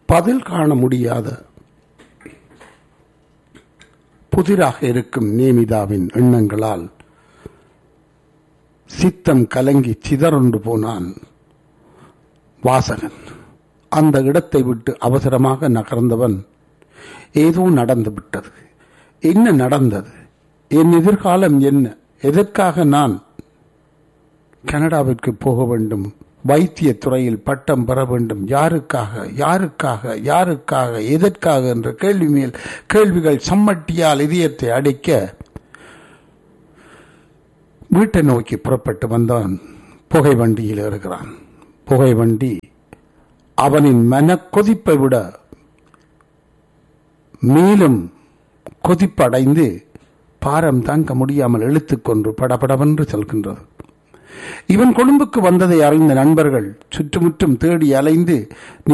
பதில் காண முடியாத புதிராக இருக்கும் நேமிதாவின் எண்ணங்களால் சித்தம் கலங்கி சிதறொன்று போனான் வாசகன் அந்த இடத்தை விட்டு அவசரமாக நகர்ந்தவன் ஏதோ நடந்து விட்டது என்ன நடந்தது என் எதிர்காலம் என்ன எதற்காக நான் கனடாவிற்கு போக வேண்டும் வைத்திய துறையில் பட்டம் பெற வேண்டும் யாருக்காக யாருக்காக யாருக்காக எதற்காக என்ற கேள்வி மேல் கேள்விகள் சம்மட்டியால் இதயத்தை அடைக்க வீட்டை நோக்கி புறப்பட்டு வந்தவன் புகை வண்டியில் இருக்கிறான் புகை வண்டி அவனின் மன கொதிப்பை விட மேலும் கொதிப்படைந்து பாரம் தாங்க முடியாமல் இழுத்துக்கொண்டு படபடவென்று செல்கின்றது இவன் கொழும்புக்கு வந்ததை அறிந்த நண்பர்கள் சுற்றுமுற்றும் தேடி அலைந்து